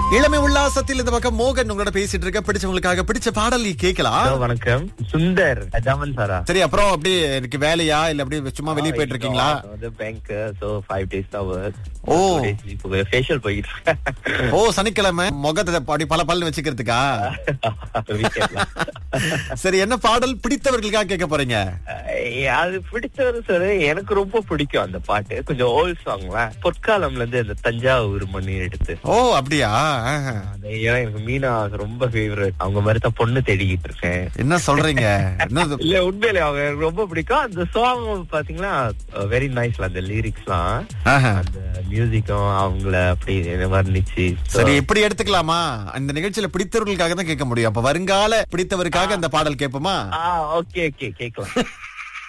இளமை உல்லாசத்தில் இந்த பக்கம் மோகன் உங்களோட பேசிட்டு இருக்க பிடிச்சவங்களுக்காக பிடிச்ச பாடல் நீ கேட்கலாம் ஹலோ வணக்கம் சுந்தர் அஜாமன் சாரா சரி அப்புறம் அப்படி எனக்கு வேலையா இல்ல அப்படி சும்மா வெளியே போயிட்டு இருக்கீங்களா வந்து பேங்க் சோ ஃபைவ் டேஸ் தான் ஒர்க் ஓ. ஃபேஷியல் போயிட்டு இருக்கேன் ஓ சனிக்கிழமை முகத்தை அப்படி பல பல்லு வச்சுக்கிறதுக்கா Weekend ல. சரி என்ன பாடல் பிடித்தவர்களுக்காக கேட்க போறீங்க அஹ் அது பிடிச்சது சொல்லு எனக்கு ரொம்ப பிடிக்கும் அந்த பாட்டு கொஞ்சம் ஓல்ட் சாங்ல பொற்காலம்ல இருந்து இந்த தஞ்சாவூர் மணி எடுத்து ஓ அப்படியா ஆஹா. அது ஏன்னா எனக்கு மீனா ரொம்ப ஃபேவரட் அவங்க மாதிரி தான் பொண்ணு தேடிக்கிட்டு இருக்கேன் என்ன சொல்றீங்க என்னது இல்ல உண்மையிலே அவங்க எனக்கு ரொம்ப பிடிக்கும் அந்த சாங் பாத்தீங்கன்னா வெரி நைஸ்ல அந்த லிரிக்ஸ்லாம் ஆஹா. அந்த மியூசிக்கும் அவங்கள அப்படி வர்ணிச்சு So, சரி இப்படி எடுத்துக்கலாமா இந்த நிகழ்ச்சியில பிடித்தவர்களுக்காக தான் கேட்க முடியும் அப்ப வருங்கால பிடித்தவருக்காக அந்த பாடல் கேட்போமா ஆ ஓகே ஓகே கேக்கலாம்